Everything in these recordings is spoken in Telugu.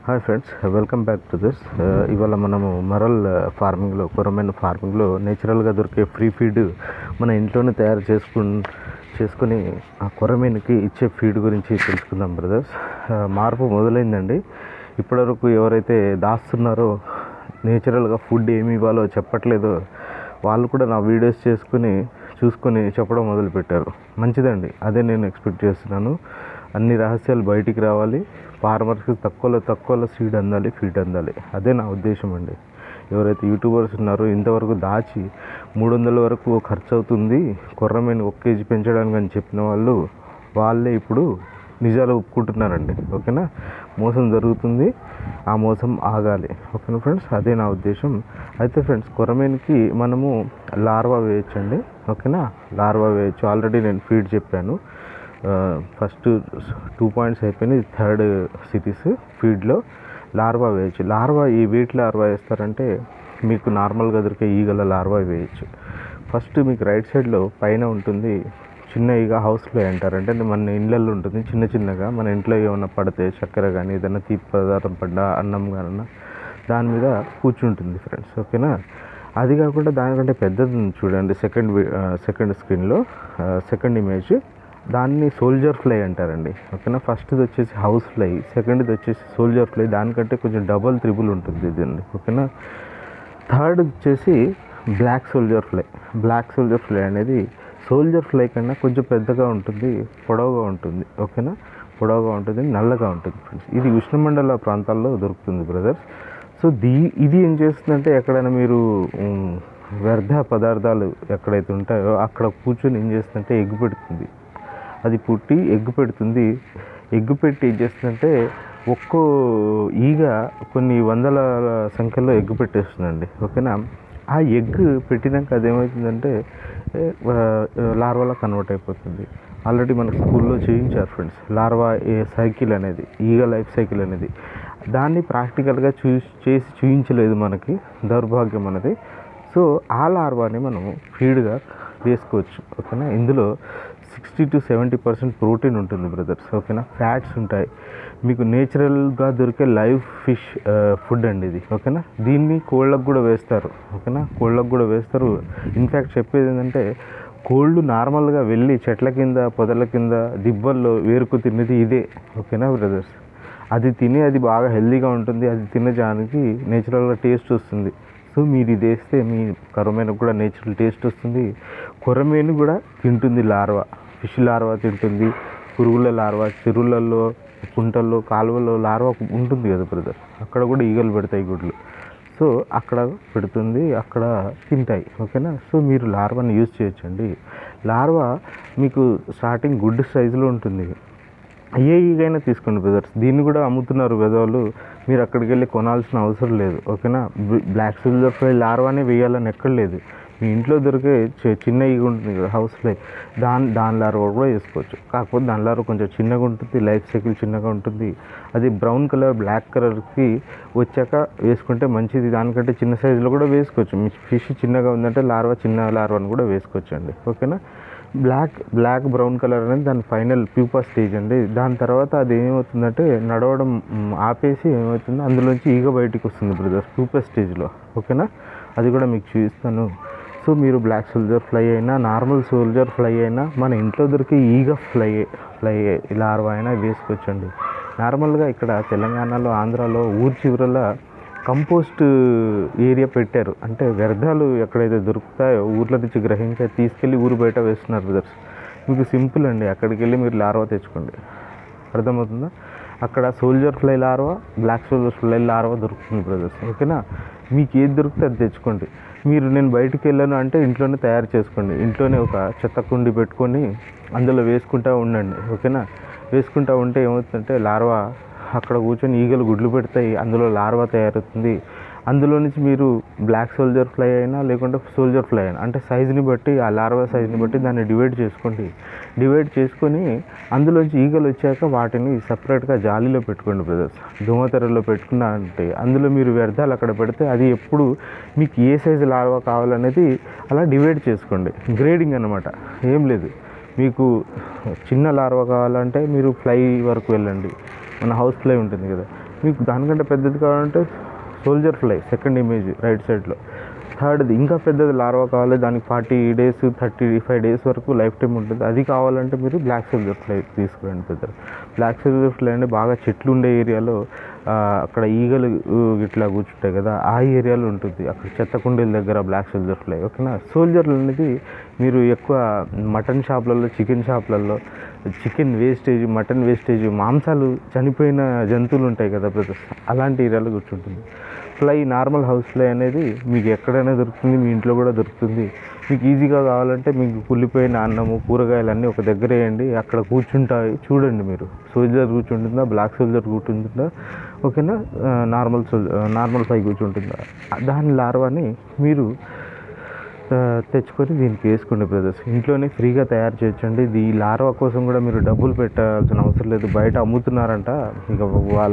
hi friends welcome back to this ఇవాళ మనము మరల్ ఫార్మింగ్లో కొరమైన ఫార్మింగ్లో నేచురల్గా దొరికే ఫ్రీ ఫీడ్ మన ఇంట్లోనే తయారు చేసుకు చేసుకొని ఆ కొరమీనుకి ఇచ్చే ఫీడ్ గురించి తెలుసుకుందాం బ్రదర్స్ మార్పు మొదలైందండి ఇప్పటివరకు ఎవరైతే దాస్తున్నారో నేచురల్గా ఫుడ్ ఏమి ఇవ్వాలో చెప్పట్లేదో వాళ్ళు కూడా నా వీడియోస్ చేసుకుని చూసుకొని చెప్పడం మొదలుపెట్టారు మంచిదండి అదే నేను ఎక్స్పెక్ట్ చేస్తున్నాను అన్ని రహస్యాలు బయటికి రావాలి ఫార్మర్స్కి తక్కువలో తక్కువలో సీడ్ అందాలి ఫీడ్ అందాలి అదే నా ఉద్దేశం అండి ఎవరైతే యూట్యూబర్స్ ఉన్నారో ఇంతవరకు దాచి మూడు వందల వరకు ఖర్చు అవుతుంది కొర్రమీను ఒక కేజీ పెంచడానికి అని చెప్పిన వాళ్ళు వాళ్ళే ఇప్పుడు నిజాలు ఒప్పుకుంటున్నారండి ఓకేనా మోసం జరుగుతుంది ఆ మోసం ఆగాలి ఓకేనా ఫ్రెండ్స్ అదే నా ఉద్దేశం అయితే ఫ్రెండ్స్ కొరమేనికి మనము లార్వా వేయచ్చండి ఓకేనా లార్వా వేయచ్చు ఆల్రెడీ నేను ఫీడ్ చెప్పాను ఫస్ట్ టూ పాయింట్స్ అయిపోయినాయి థర్డ్ సిటీస్ ఫీడ్లో లార్వా వేయచ్చు లార్వా ఈ వీటి లార్వా వేస్తారంటే మీకు నార్మల్గా దొరికే ఈగల లార్వా వేయచ్చు ఫస్ట్ మీకు రైట్ సైడ్లో పైన ఉంటుంది చిన్న ఈగ హౌస్లో అంటారు అంటే మన ఇళ్ళల్లో ఉంటుంది చిన్న చిన్నగా మన ఇంట్లో ఏమైనా పడితే చక్కెర కానీ ఏదైనా తీపి పదార్థం పడ్డా అన్నం కానీ దాని మీద కూర్చుంటుంది ఫ్రెండ్స్ ఓకేనా అది కాకుండా దానికంటే పెద్దది ఉంది చూడండి సెకండ్ సెకండ్ స్క్రీన్లో సెకండ్ ఇమేజ్ దాన్ని సోల్జర్ ఫ్లై అంటారండి ఓకేనా ఫస్ట్ది వచ్చేసి హౌస్ ఫ్లై సెకండ్ది వచ్చేసి సోల్జర్ ఫ్లై దానికంటే కొంచెం డబల్ త్రిబుల్ ఉంటుంది ఇది అండి ఓకేనా థర్డ్ వచ్చేసి black soldier fly black soldier fly అనేది సోల్జర్ ఫ్లై కన్నా కొంచెం పెద్దగా ఉంటుంది పొడవుగా ఉంటుంది ఓకేనా పొడవుగా ఉంటుంది నల్లగా ఉంటుంది ఫ్రెండ్స్ ఇది ఉష్ణమండల ప్రాంతాల్లో దొరుకుతుంది బ్రదర్స్ సో దీ ఇది ఏం చేస్తుందంటే ఎక్కడైనా మీరు ఉమ్, వ్యర్థ పదార్థాలు ఎక్కడైతే ఉంటాయో అక్కడ కూర్చొని ఏం చేస్తుందంటే ఎగ్గు పెడుతుంది అది పుట్టి ఎగ్గు పెడుతుంది ఎగ్గు పెట్టి ఏం చేస్తుందంటే ఒక్కో ఈగ కొన్ని వందల సంఖ్యలో ఎగ్గు పెట్టేస్తుందండి ఓకేనా ఆ ఎగ్ పెట్టినాక అదేమవుతుందంటే ఏ, ఆ, లార్వాలా కన్వర్ట్ అయిపోతుంది ఆల్రెడీ మనకు స్కూల్లో చేయించారు ఫ్రెండ్స్ లార్వా ఏ సైకిల్ అనేది ఈగ లైఫ్ సైకిల్ అనేది దాన్ని ప్రాక్టికల్గా చూ చేసి చూయించలేదు మనకి దౌర్భాగ్యం అనేది సో ఆ లార్వాని మనం ఫీడ్గా వేసుకోవచ్చు ఓకేనా ఇందులో sixty to seventy percent protein ఉంటుంది బ్రదర్స్ ఓకేనా ఫ్యాట్స్ ఉంటాయి మీకు నేచురల్గా దొరికే లైవ్ ఫిష్ ఫుడ్ అండి ఇది ఓకేనా దీన్ని కోళ్ళకు కూడా వేస్తారు ఓకేనా కోళ్ళకు కూడా వేస్తారు ఇన్ఫ్యాక్ట్ చెప్పేది ఏంటంటే కోళ్ళు నార్మల్గా వెళ్ళి చెట్ల కింద పొదల కింద దిబ్బల్లో వేరుకు తిన్నది ఇదే ఓకేనా బ్రదర్స్ అది తిని అది బాగా హెల్తీగా ఉంటుంది అది తినడానికి నేచురల్గా టేస్ట్ వస్తుంది సో మీరు ఇది వేస్తే మీ కరమైన కూడా నేచురల్ టేస్ట్ వస్తుంది కొరమేను కూడా తింటుంది లార్వా ఫిష్ లార్వా తింటుంది పురుగుల లార్వా చెరువులలో కుంటల్లో కాలువల్లో లార్వా ఉంటుంది కదా బ్రదర్ అక్కడ కూడా ఈగలు పెడతాయి గుడ్లు సో అక్కడ పెడుతుంది అక్కడ తింటాయి ఓకేనా సో మీరు లార్వాని యూజ్ చేయొచ్చండి లార్వా మీకు స్టార్టింగ్ గుడ్ సైజులో ఉంటుంది ఏ ఈగైనా తీసుకోండి బ్రదర్స్ దీన్ని కూడా అమ్ముతున్నారు వెదవాళ్ళు మీరు అక్కడికి వెళ్ళి కొనాల్సిన అవసరం లేదు ఓకేనా బ్ల- బ్లాక్ సిల్వర్ ఫ్లై లార్వానే వేయాలని ఎక్కడ లేదు మీ ఇంట్లో దొరికే చి- చిన్న ఈగ ఉంటుంది కదా హౌస్ ఫ్లై దాని దాని లార్వా కూడా వేసుకోవచ్చు కాకపోతే దాని లార్వా కొంచెం చిన్నగా ఉంటుంది లైఫ్ సైకిల్ చిన్నగా ఉంటుంది అది బ్రౌన్ కలర్ బ్లాక్ కలర్కి వచ్చాక వేసుకుంటే మంచిది దానికంటే చిన్న సైజులో కూడా వేసుకోవచ్చు మీ ఫిష్ చిన్నగా ఉందంటే లార్వా చిన్న లార్వాని కూడా వేసుకోవచ్చు అండి ఓకేనా బ్లాక్ బ్లాక్ బ్రౌన్ కలర్ అనేది దాని ఫైనల్ ప్యూపా స్టేజ్ అండి దాని తర్వాత అది ఏమవుతుందంటే నడవడం మ్, ఆపేసి ఏమవుతుంది అందులోంచి ఈగ బయటికి వస్తుంది బ్రదర్స్ ప్యూపా స్టేజ్లో ఓకేనా అది కూడా మీకు చూపిస్తాను సో మీరు బ్లాక్ సోల్జర్ ఫ్లై అయినా నార్మల్ సోల్జర్ ఫ్లై అయినా మన ఇంట్లో దొరికే ఈగ ఫ్లై ఫ్లై లార్వా అయినా వేసుకోవచ్చండి నార్మల్గా ఇక్కడ తెలంగాణలో ఆంధ్రాలో ఊరి చివరల కంపోస్ట్ ఏరియా పెట్టారు అంటే వ్యర్థాలు ఎక్కడైతే దొరుకుతాయో ఊర్ల నుంచి గ్రహించి అది తీసుకెళ్ళి ఊరు బయట వేస్తున్నారు బ్రదర్స్ మీకు సింపుల్ అండి అక్కడికి వెళ్ళి మీరు లార్వా తెచ్చుకోండి అర్థమవుతుందా అక్కడ soldier fly larva black soldier fly larva దొరుకుతుంది బ్రదర్స్ ఓకేనా మీకు ఏది దొరికితే అది తెచ్చుకోండి మీరు నేను బయటికి వెళ్ళాను అంటే ఇంట్లోనే తయారు చేసుకోండి ఇంట్లోనే ఒక చెత్త కుండి పెట్టుకొని అందులో వేసుకుంటూ ఉండండి ఓకేనా వేసుకుంటూ ఉంటే ఏమవుతుందంటే లార్వా అక్కడ కూర్చొని ఈగలు గుడ్లు పెడతాయి అందులో లార్వా తయారవుతుంది అందులో నుంచి మీరు బ్లాక్ సోల్జర్ ఫ్లై అయినా లేకుంటే సోల్జర్ ఫ్లై అయినా అంటే సైజుని బట్టి ఆ లార్వా సైజుని బట్టి దాన్ని డివైడ్ చేసుకోండి డివైడ్ చేసుకొని అందులోంచి ఈగలు వచ్చాక వాటిని సపరేట్గా జాలీలో పెట్టుకోండి బ్రదర్స్ దోమతెరలో పెట్టుకున్నారంటే అందులో మీరు వ్యర్థాలు అక్కడ పెడితే అది ఎప్పుడు మీకు ఏ సైజు లార్వా కావాలనేది అలా డివైడ్ చేసుకోండి గ్రేడింగ్ అనమాట ఏం లేదు మీకు చిన్న లార్వా కావాలంటే మీరు ఫ్లై వరకు వెళ్ళండి మన హౌస్ ఫ్లై ఉంటుంది కదా మీకు దానికంటే పెద్దది కావాలంటే soldier fly second image right సైడ్లో థర్డ్ది ఇంకా పెద్దది లార్వా కావాలి దానికి forty days thirty five days వరకు లైఫ్ టైం ఉంటుంది అది కావాలంటే మీరు బ్లాక్ సోల్జర్ ఫ్లై తీసుకురండి పెద్దలు బ్లాక్ సోల్జర్ ఫ్లై అంటే బాగా చెట్లు ఉండే ఏరియాలో ఆ, అక్కడ ఈగలు ఊ, ఇట్లా కూర్చుంటాయి కదా ఆ ఏరియాలో ఉంటుంది అక్కడ చెత్త కుండీల దగ్గర బ్లాక్ సోల్జర్ ఫ్లై ఓకేనా సోల్జర్లు అనేది మీరు ఎక్కువ మటన్ షాప్లలో చికెన్ షాప్లలో చికెన్ వేస్టేజ్ మటన్ వేస్టేజ్ మాంసాలు చనిపోయిన జంతువులు ఉంటాయి కదా బ్రదర్స్ అలాంటి ఏరియాలో కూర్చుంటుంది ఫ్లై నార్మల్ హౌస్ ఫ్లై అనేది మీకు ఎక్కడైనా దొరుకుతుంది మీ ఇంట్లో కూడా దొరుకుతుంది మీకు ఈజీగా కావాలంటే మీకు కుళ్ళిపోయిన అన్నము కూరగాయలు అన్నీ ఒక దగ్గర వేయండి అక్కడ కూర్చుంటాయి చూడండి మీరు సోల్జర్ కూర్చుంటుందా బ్లాక్ సోల్జర్ కూర్చుంటుందా ఓకేనా ఆ, నార్మల్ సోల్ ఆ, నార్మల్ ఫ్లై కూర్చుంటుందా దాని లార్వాని మీరు ఆ, తెచ్చుకొని దీనికి వేసుకోండి బ్రదర్స్ ఇంట్లోనే ఫ్రీగా తయారు చేయొచ్చండి ఇది ఈ లార్వా కోసం కూడా మీరు డబ్బులు పెట్టాల్సిన అవసరం లేదు బయట అమ్ముతున్నారంట ఇక వాళ్ళ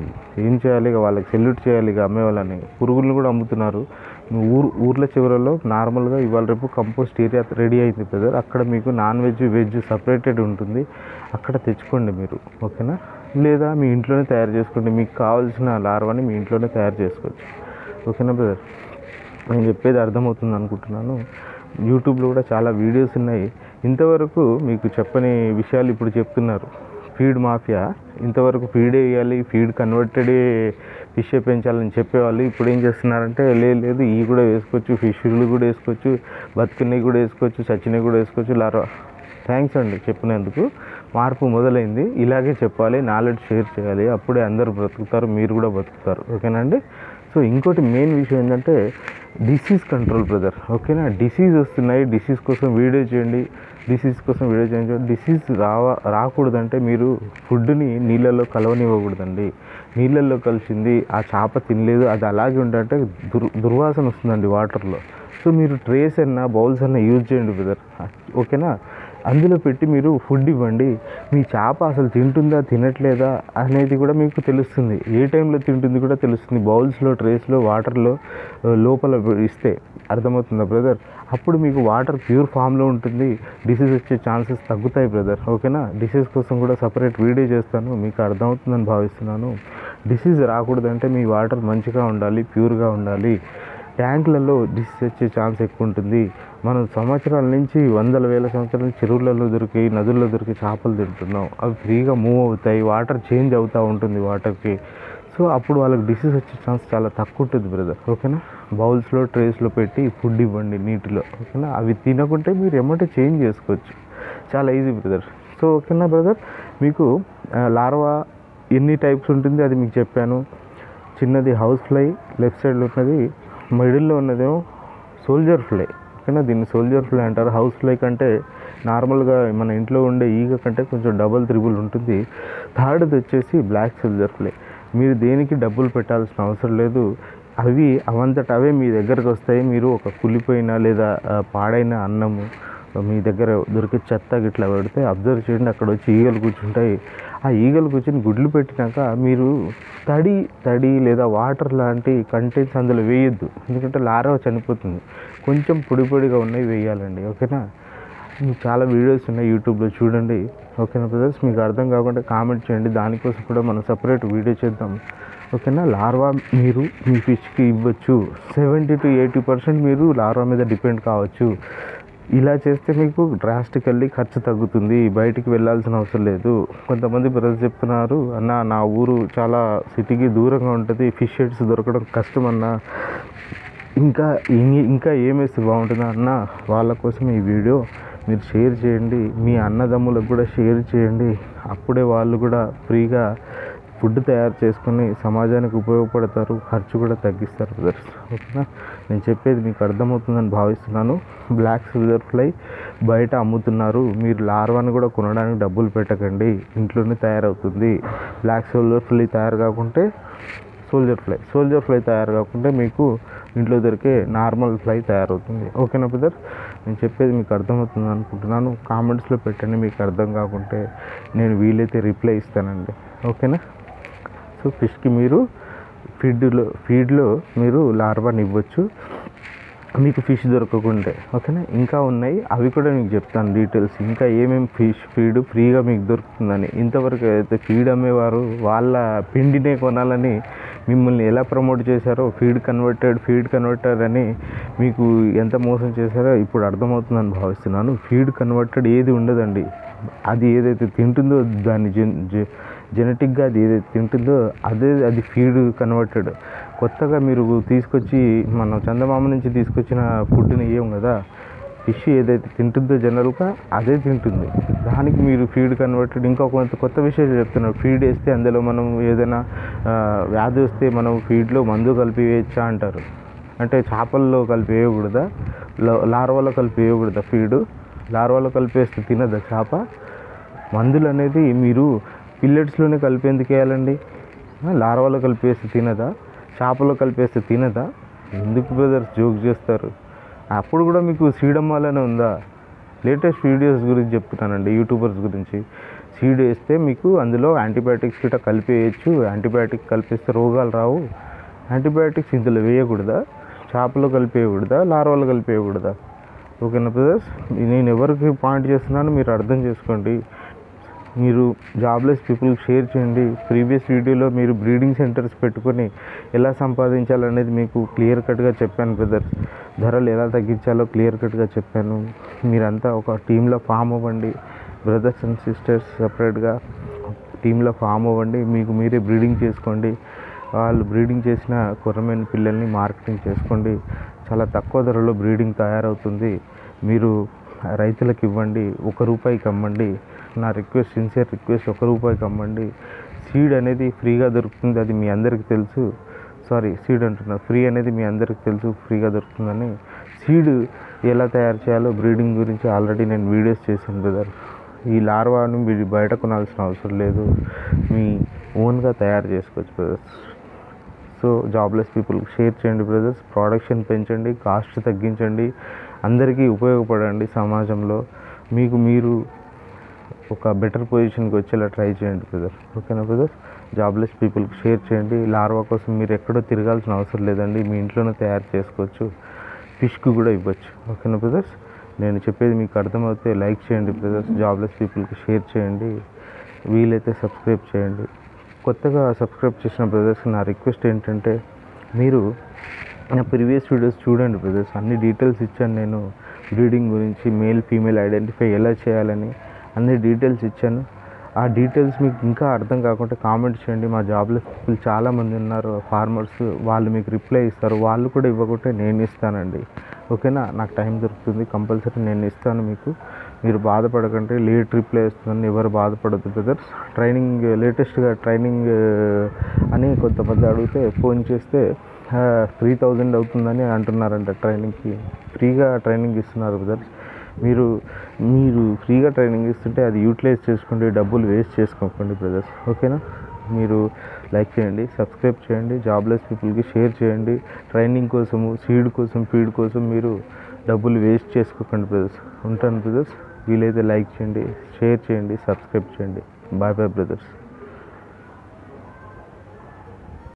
ఏం చేయాలి ఇక వాళ్ళకి సెల్యూట్ చేయాలి ఇక అమ్మే వాళ్ళని పురుగులను కూడా అమ్ముతున్నారు మీ ఊరు ఊర్ల చివరలో నార్మల్గా ఇవాళ రేపు కంపోస్ట్ ఏరియా రెడీ అయింది బ్రదర్ అక్కడ మీకు నాన్ వెజ్ వెజ్ సపరేటెడ్ ఉంటుంది అక్కడ తెచ్చుకోండి మీరు ఓకేనా లేదా మీ ఇంట్లోనే తయారు చేసుకోండి మీకు కావాల్సిన లార్వాని మీ ఇంట్లోనే తయారు చేసుకోవచ్చు ఓకేనా బ్రదర్ నేను చెప్పేది అర్థమవుతుంది అనుకుంటున్నాను యూట్యూబ్లో కూడా చాలా వీడియోస్ ఉన్నాయి ఇంతవరకు మీకు చెప్పని విషయాలు ఇప్పుడు చెప్తున్నారు ఫీడ్ మాఫియా ఇంతవరకు ఫీడే వేయాలి ఫీడ్ కన్వర్టెడే ఫిష్ పెంచాలని చెప్పేవాళ్ళు ఇప్పుడు ఏం చేస్తున్నారంటే లేదు లేదు ఇవి కూడా వేసుకోవచ్చు ఫిష్లు కూడా వేసుకోవచ్చు బతుకున్నవి కూడా వేసుకోవచ్చు చచ్చినవి కూడా వేసుకోవచ్చు లారా థ్యాంక్స్ అండి చెప్పినందుకు మార్పు మొదలైంది ఇలాగే చెప్పాలి నాలెడ్జ్ షేర్ చేయాలి అప్పుడే అందరూ బ్రతుకుతారు మీరు కూడా బతుకుతారు ఓకేనండి సో ఇంకోటి మెయిన్ విషయం ఏంటంటే డిసీజ్ కంట్రోల్ బ్రదర్ ఓకేనా డిసీజ్ వస్తున్నాయి డిసీజ్ కోసం వీడియో చేయండి డిసీజ్ కోసం వీడియో చేయండి డిసీజ్ రావా రాకూడదంటే మీరు ఫుడ్ని నీళ్ళల్లో కలవనివ్వకూడదండి నీళ్ళల్లో కలిసింది ఆ చేప తినలేదు అది అలాగే ఉండంటే దుర్ దుర్వాసన వస్తుందండి వాటర్లో సో మీరు ట్రేస్ అన్నా బౌల్స్ అన్నా యూజ్ చేయండి బ్రదర్ ఓకేనా అందులో పెట్టి మీరు ఫుడ్ ఇవ్వండి మీ చేప అసలు తింటుందా తినట్లేదా అనేది కూడా మీకు తెలుస్తుంది ఏ టైంలో తింటుంది కూడా తెలుస్తుంది బౌల్స్లో ట్రేస్లో వాటర్లో ఆ, లోపల ఇస్తే అర్థమవుతుందా బ్రదర్ అప్పుడు మీకు వాటర్ ప్యూర్ ఫామ్లో ఉంటుంది డిసీజ్ వచ్చే ఛాన్సెస్ తగ్గుతాయి బ్రదర్ ఓకేనా డిసీజ్ కోసం కూడా సపరేట్ వీడియో చేస్తాను మీకు అర్థమవుతుందని భావిస్తున్నాను డిసీజ్ రాకూడదంటే మీ వాటర్ మంచిగా ఉండాలి ప్యూర్గా ఉండాలి ట్యాంకులలో డిసీజ్ వచ్చే ఛాన్స్ ఎక్కువ ఉంటుంది మనం సంవత్సరాల నుంచి వందల వేల సంవత్సరాల నుంచి చెరువులలో దొరికి నదుల్లో దొరికి చేపలు తింటున్నాం అవి ఫ్రీగా మూవ్ అవుతాయి వాటర్ చేంజ్ అవుతూ ఉంటుంది వాటర్కి సో అప్పుడు వాళ్ళకి డిసీజ్ వచ్చే ఛాన్స్ చాలా తక్కువ ఉంటుంది బ్రదర్ ఓకేనా బౌల్స్లో ట్రేస్లో పెట్టి ఫుడ్ ఇవ్వండి నీటిలో ఓకేనా అవి తినకుంటే మీరు ఎమ్మటే చేంజ్ చేసుకోవచ్చు చాలా ఈజీ బ్రదర్ సో ఓకేనా బ్రదర్ మీకు ఆ, లార్వా ఎన్ని టైప్స్ ఉంటుంది అది మీకు చెప్పాను చిన్నది హౌస్ ఫ్లై లెఫ్ట్ సైడ్లో ఉన్నది మిడిల్లో ఉన్నదేమో సోల్జర్ ఫ్లై ఓకేనా దీన్ని సోల్జర్ ఫ్లై అంటారు హౌస్ ఫ్లై కంటే నార్మల్గా మన ఇంట్లో ఉండే ఈగ కంటే కొంచెం డబల్ త్రిబుల్ ఉంటుంది థర్డ్ది వచ్చేసి బ్లాక్ సోల్జర్ ఫ్లై మీరు దేనికి డబ్బులు పెట్టాల్సిన అవసరం లేదు అవి అవంతట అవే మీ దగ్గరకు వస్తాయి మీరు ఒక కుళ్ళిపోయిన లేదా ఆ, పాడైన అన్నము మీ దగ్గర దొరికే చెత్త గిట్లా పెడితే అబ్జర్వ్ చేయండి అక్కడ వచ్చి ఈగలు కూర్చుంటాయి ఆ ఈగలు కూర్చొని గుడ్లు పెట్టినాక మీరు తడి తడి లేదా వాటర్ లాంటి కంటెంట్స్ అందులో వేయొద్దు ఎందుకంటే లారవ చనిపోతుంది కొంచెం పొడి పొడిగా ఉన్నవి వేయాలండి ఓకేనా మీకు చాలా వీడియోస్ ఉన్నాయి యూట్యూబ్లో చూడండి ఓకేనా బ్రదర్స్ మీకు అర్థం కాకుండా కామెంట్ చేయండి దానికోసం కూడా మనం సపరేట్ వీడియో చేద్దాం ఓకేనా లార్వా మీరు మీ ఫిష్కి ఇవ్వచ్చు సెవెంటీ టు ఎయిటీ పర్సెంట్ మీరు లార్వా మీద డిపెండ్ కావచ్చు ఇలా చేస్తే మీకు డ్రాస్టికల్లీ ఖర్చు తగ్గుతుంది బయటికి వెళ్ళాల్సిన అవసరం లేదు కొంతమంది బ్రదర్స్ చెప్తున్నారు అన్న నా ఊరు చాలా సిటీకి దూరంగా ఉంటుంది ఫిష్ షెడ్స్ దొరకడం కష్టం అన్న ఇంకా ఇం- ఇంకా ఏం వేస్తే బాగుంటుందా అన్న వాళ్ళ కోసం ఈ వీడియో మీరు షేర్ చేయండి మీ అన్నదమ్ములకు కూడా షేర్ చేయండి అప్పుడే వాళ్ళు కూడా ఫ్రీగా ఫుడ్ తయారు చేసుకొని సమాజానికి ఉపయోగపడతారు ఖర్చు కూడా తగ్గిస్తారు బ్రదర్స్ ఓకేనా నేను చెప్పేది మీకు అర్థమవుతుందని భావిస్తున్నాను బ్లాక్ సిల్వర్ ఫ్లై బయట అమ్ముతున్నారు మీరు లార్వాని కూడా కొనడానికి డబ్బులు పెట్టకండి ఇంట్లోనే తయారవుతుంది బ్లాక్ సిల్వర్ ఫ్లై తయారు కాకుంటే సోల్జర్ ఫ్లై సోల్జర్ ఫ్లై తయారు కాకుంటే మీకు ఇంట్లో దొరికే నార్మల్ ఫ్లై తయారవుతుంది ఓకేనా బ్రదర్ నేను చెప్పేది మీకు అర్థమవుతుంది అనుకుంటున్నాను కామెంట్స్లో పెట్టండి మీకు అర్థం కాకుంటే నేను వీలైతే రిప్లై ఇస్తానండి ఓకేనా సో ఫిష్కి మీరు ఫీడ్లో ఫీడ్లో మీరు లార్వాని ఇవ్వచ్చు మీకు ఫిష్ దొరకకుంటే ఓకేనా ఇంకా ఉన్నాయి అవి కూడా మీకు చెప్తాను డీటెయిల్స్ ఇంకా ఏమేమి ఫిష్ ఫీడ్ ఫ్రీగా మీకు దొరుకుతుందని ఇంతవరకు అయితే ఫీడ్ అమ్మేవారు వాళ్ళ పిండినే కొనాలని మిమ్మల్ని ఎలా ప్రమోట్ చేశారో ఫీడ్ కన్వర్టెడ్ ఫీడ్ కన్వర్టెడ్ అని మీకు ఎంత మోసం చేశారో ఇప్పుడు అర్థమవుతుందని భావిస్తున్నాను ఫీడ్ కన్వర్టెడ్ ఏది ఉండదండి అది ఏదైతే తింటుందో దాన్ని జెన్ జె జెనెటిక్గా అది ఏదైతే తింటుందో అదే అది ఫీడ్ కన్వర్టెడ్ కొత్తగా మీరు తీసుకొచ్చి మన చందమామ నుంచి తీసుకొచ్చిన ఫుడ్ని ఇవ్వం కదా ఫిష్ ఏదైతే తింటుందో జనరల్గా అదే తింటుంది దానికి మీరు ఫీడ్ కన్వర్టెడ్ ఇంకా కొంత కొత్త విషయాలు చెప్తున్నారు ఫీడ్ వేస్తే అందులో మనం ఏదైనా ఆ, వ్యాధి వస్తే మనం ఫీడ్లో మందు కలిపి వేయచ్చా అంటారు అంటే చేపల్లో కలిపి వేయకూడదా ల- లార్వాలో కలిపి వేయకూడదా ఫీడు లార్వాలో కలిపేస్తే తినదా చేప మందులు అనేది మీరు పిల్లెట్స్లోనే కలిపి ఎందుకు వేయాలండి ఆ, లార్వాలో కలిపేస్తే తినదా చేపలో కలిపేస్తే తినదా ఎందుకు బ్రదర్స్ జోక్ చేస్తారు అప్పుడు కూడా మీకు సీడమ్మాలనే ఉందా లేటెస్ట్ వీడియోస్ గురించి చెప్తున్నానండి యూట్యూబర్స్ గురించి సీడ్ వేస్తే మీకు అందులో యాంటీబయాటిక్స్ గిట్ట కలిపి వేయచ్చు యాంటీబయాటిక్ కలిపిస్తే రోగాలు రావు యాంటీబయాటిక్స్ ఇందులో వేయకూడదా చేపలో కలిపి వేయకూడదా లార్వాలో కలిపి వేయకూడదా ఓకేనా బ్రదర్స్ నేను ఎవరికి పాయింట్ చేస్తున్నానో మీరు అర్థం చేసుకోండి మీరు జాబ్లెస్ పీపుల్కి షేర్ చేయండి ప్రీవియస్ వీడియోలో మీరు బ్రీడింగ్ సెంటర్స్ పెట్టుకొని ఎలా సంపాదించాలనేది మీకు క్లియర్ కట్గా చెప్పాను బ్రదర్స్ ధరలు ఎలా తగ్గించాలో క్లియర్ కట్గా చెప్పాను మీరంతా ఒక టీంలో ఫామ్ అవ్వండి బ్రదర్స్ అండ్ సిస్టర్స్ సపరేట్గా టీంలో ఫామ్ అవ్వండి మీకు మీరే బ్రీడింగ్ చేసుకోండి వాళ్ళు బ్రీడింగ్ చేసిన కొరమైన పిల్లల్ని మార్కెటింగ్ చేసుకోండి చాలా తక్కువ ధరలో బ్రీడింగ్ తయారవుతుంది మీరు రైతులకు ఇవ్వండి ఒక రూపాయికి అమ్మండి నా రిక్వెస్ట్ సిన్సియర్ రిక్వెస్ట్ ఒక రూపాయికి అమ్మండి సీడ్ అనేది ఫ్రీగా దొరుకుతుంది అది మీ అందరికీ తెలుసు సారీ సీడ్ అంటున్నా ఫ్రీ అనేది మీ అందరికీ తెలుసు ఫ్రీగా దొరుకుతుందని సీడ్ ఎలా తయారు చేయాలో బ్రీడింగ్ గురించి ఆల్రెడీ నేను వీడియోస్ చేశాను బ్రదర్ ఈ లార్వాను మీరు బయట కొనాల్సిన అవసరం లేదు మీ ఓన్గా తయారు చేసుకోవచ్చు బ్రదర్స్ సో జాబ్లెస్ పీపుల్కి షేర్ చేయండి బ్రదర్స్ ప్రొడక్షన్ పెంచండి కాస్ట్ తగ్గించండి అందరికీ ఉపయోగపడండి సమాజంలో మీకు మీరు ఒక బెటర్ పొజిషన్కి వచ్చేలా ట్రై చేయండి బ్రదర్ ఓకేనా బ్రదర్ జాబ్లెస్ పీపుల్కి షేర్ చేయండి లార్వా కోసం మీరు ఎక్కడో తిరగాల్సిన అవసరం లేదండి మీ ఇంట్లోనే తయారు చేసుకోవచ్చు ఫిష్కి కూడా ఇవ్వచ్చు ఓకేనా బ్రదర్స్ నేను చెప్పేది మీకు అర్థమవుతే లైక్ చేయండి బ్రదర్స్ జాబ్లెస్ పీపుల్కి షేర్ చేయండి వీలైతే సబ్స్క్రైబ్ చేయండి కొత్తగా సబ్స్క్రైబ్ చేసిన బ్రదర్స్ నా రిక్వెస్ట్ ఏంటంటే మీరు నా ప్రీవియస్ వీడియోస్ చూడండి బ్రదర్స్ అన్ని డీటెయిల్స్ ఇచ్చాను నేను బ్రీడింగ్ గురించి మేల్ ఫీమేల్ ఐడెంటిఫై ఎలా చేయాలని అన్ని డీటెయిల్స్ ఇచ్చాను ఆ డీటెయిల్స్ మీకు ఇంకా అర్థం కాకుంటే కామెంట్ చేయండి మా జాబ్లో పీపుల్ చాలామంది ఉన్నారు ఫార్మర్స్ వాళ్ళు మీకు రిప్లై ఇస్తారు వాళ్ళు కూడా ఇవ్వకుంటే నేను ఇస్తానండి ఓకేనా నాకు టైం దొరుకుతుంది కంపల్సరీ నేను ఇస్తాను మీకు మీరు బాధపడకండి లేట్ రిప్లై ఇస్తుందని ఎవరు బాధపడద్దు బ్రదర్స్ ట్రైనింగ్ లేటెస్ట్గా ట్రైనింగ్ అని కొంతమంది అడిగితే ఫోన్ చేస్తే త్రీ థౌజండ్ అవుతుందని అంటున్నారంట ట్రైనింగ్కి ఫ్రీగా ట్రైనింగ్ ఇస్తున్నారు బ్రదర్స్ మీరు మీరు ఫ్రీగా ట్రైనింగ్ ఇస్తుంటే అది యూటిలైజ్ చేసుకోండి డబ్బులు వేస్ట్ చేసుకోకండి బ్రదర్స్ ఓకేనా మీరు లైక్ చేయండి సబ్స్క్రైబ్ చేయండి జాబ్లెస్ పీపుల్కి షేర్ చేయండి ట్రైనింగ్ కోసము సీడ్ కోసం ఫీడ్ కోసం మీరు డబ్బులు వేస్ట్ చేసుకోకండి బ్రదర్స్ ఉంటాను బ్రదర్స్ వీలైతే లైక్ చేయండి షేర్ చేయండి సబ్స్క్రైబ్ చేయండి బాయ్ బాయ్ బ్రదర్స్